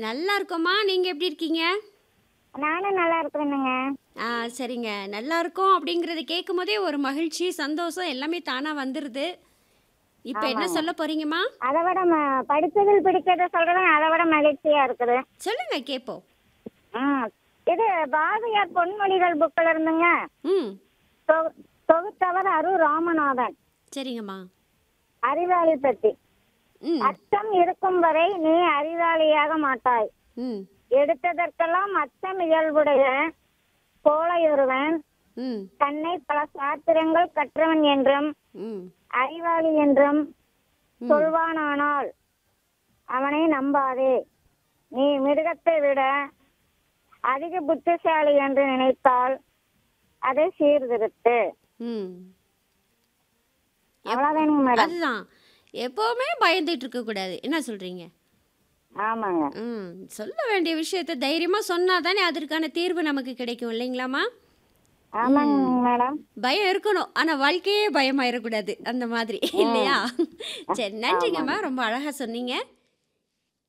நல்லா இருக்கோம்மா நீங்க எப்படி இருக்கீங்க நானும் நல்லா இருக்கிறேனுங்க ஆ சரிங்க நல்லா இருக்கோம் அப்படிங்கறத கேட்கும் போதே ஒரு மகிழ்ச்சி சந்தோஷம் எல்லாமே தானா வந்துருது இப்போ என்ன சொல்ல போறீங்கம்மா அதை விட ம- படிச்சதில் பிடிச்சத சொல்றது அதை விட மகிழ்ச்சியா இருக்குது சொல்லுங்க கேட்போம் ம் இது பாரதியார் பொன்மொழிகள் புக்கில் இருந்துங்க ம் தொ- தொகுத்தவர் அரு ராமநாதன் சரிங்கம்மா அறிவாளி பற்றி ம் அச்சம் இருக்கும் வரை நீ அறிவாளியாக மாட்டாய் ம் எடுத்ததற்கெல்லாம் அச்சம் இயல்புடைய கோழையொருவன் ம் தன்னை பல சாத்திரங்கள் கற்றவன் என்றும் ம் அறிவாளி என்றும் சொல்வானானால் அவனை நம்பாதே நீ மிருகத்தை விட அதிக புத்திசாலி என்று நினைத்தால் அதை சீர்திருத்து ம் அவ்வளவுதானுங்க மேடம் அதுதான் எப்பவுமே பயந்துட்டு இருக்க கூடாது என்ன சொல்றீங்க ஆமாங்க ம் சொல்ல வேண்டிய விஷயத்த தைரியமா சொன்னா தானே அதற்கான தீர்வு நமக்கு கிடைக்கும் இல்லைங்களாம்மா ஆமாங்க மேடம் பயம் இருக்கணும் ஆனா வாழ்க்கையே பயமாயிடக்கூடாது அந்த மாதிரி இல்லையா சரி நன்றிங்கம்மா ரொம்ப அழகா சொன்னீங்க